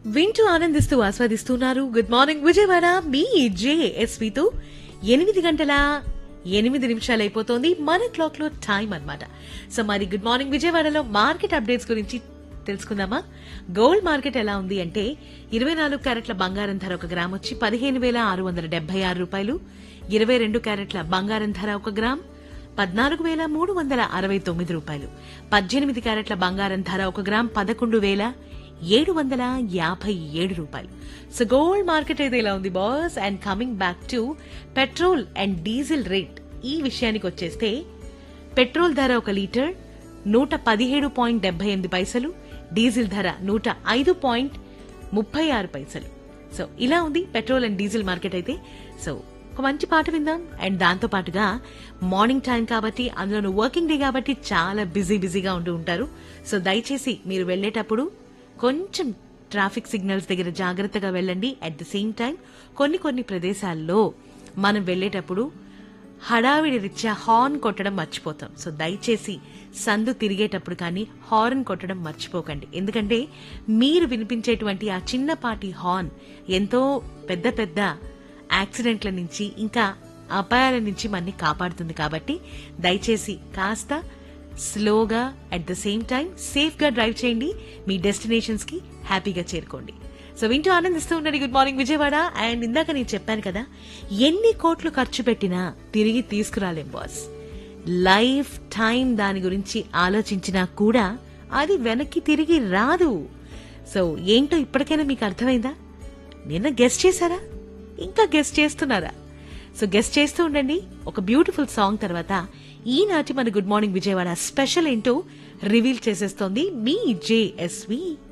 వింటూ ఆనందిస్తూ ఆస్వాదిస్తున్నారు గుడ్ మార్నింగ్ విజయవాడ మీ జేఎస్వితో ఎనిమిది గంటల ఎనిమిది నిమిషాలు అయిపోతుంది మన క్లాక్ లో టైం అన్నమాట సో మరి గుడ్ మార్నింగ్ విజయవాడలో మార్కెట్ అప్డేట్స్ గురించి తెలుసుకుందామా గోల్డ్ మార్కెట్ ఎలా ఉంది అంటే ఇరవై నాలుగు క్యారెట్ల బంగారం ధర ఒక గ్రామ్ వచ్చి పదిహేను వేల ఆరు వందల డెబ్బై ఆరు రూపాయలు ఇరవై రెండు క్యారెట్ల బంగారం ధర ఒక గ్రామ్ పద్నాలుగు వేల మూడు వందల అరవై తొమ్మిది రూపాయలు పద్దెనిమిది క్యారెట్ల బంగారం ధర ఒక గ్రామ్ పదకొండు వేల ఏడు వందల యాభై ఏడు రూపాయలు సో గోల్డ్ మార్కెట్ అయితే ఇలా ఉంది boss and coming back to petrol and diesel rate ఈ విషయానికి వచ్చేస్తే పెట్రోల్ ధర ఒక లీటర్ నూట పదిహేడు పాయింట్ డెబ్బై ఎనిమిది పైసలు డీజిల్ ధర నూట ఐదు పాయింట్ ముప్పై ఆరు పైసలు సో ఇలా ఉంది పెట్రోల్ అండ్ డీజిల్ మార్కెట్ అయితే సో ఒక మంచి పాట విందాం అండ్ దాంతో పాటుగా మార్నింగ్ టైం కాబట్టి అందులో వర్కింగ్ డే కాబట్టి చాలా బిజీ బిజీగా ఉంటూ ఉంటారు సో దయచేసి మీరు వెళ్ళేటప్పుడు కొంచెం ట్రాఫిక్ సిగ్నల్స్ దగ్గర జాగ్రత్తగా వెళ్ళండి అట్ ద సేమ్ టైం కొన్ని కొన్ని ప్రదేశాల్లో మనం వెళ్ళేటప్పుడు హడావిడి రీత్యా హార్న్ కొట్టడం మర్చిపోతాం సో దయచేసి సందు తిరిగేటప్పుడు కానీ హార్న్ కొట్టడం మర్చిపోకండి ఎందుకంటే మీరు వినిపించేటువంటి ఆ చిన్నపాటి హార్న్ ఎంతో పెద్ద పెద్ద యాక్సిడెంట్ల నుంచి ఇంకా అపాయాల నుంచి మనని కాపాడుతుంది కాబట్టి దయచేసి కాస్త స్లోగా at the same time safe గా డ్రైవ్ చేయండి మీ డెస్టినేషన్స్ కి హ్యాపీగా చేరుకోండి సో వింటూ ఆనందిస్తూ ఉండండి గుడ్ మార్నింగ్ విజయవాడ అండ్ ఇందాక నేను చెప్పాను కదా ఎన్ని కోట్లు ఖర్చు పెట్టినా తిరిగి తీసుకురాలేం బాస్ లైఫ్ టైం దాని గురించి ఆలోచించినా కూడా అది వెనక్కి తిరిగి రాదు సో ఏంటో ఇప్పటికైనా మీకు అర్థమైందా నిన్న గెస్ట్ చేశారా ఇంకా గెస్ట్ చేస్తున్నారా సో గెస్ట్ చేస్తూ ఉండండి ఒక బ్యూటిఫుల్ సాంగ్ తర్వాత ఈనాటి మన గుడ్ మార్నింగ్ విజయవాడ స్పెషల్ ఏంటో రివీల్ చేసేస్తోంది మీ జేఎస్వి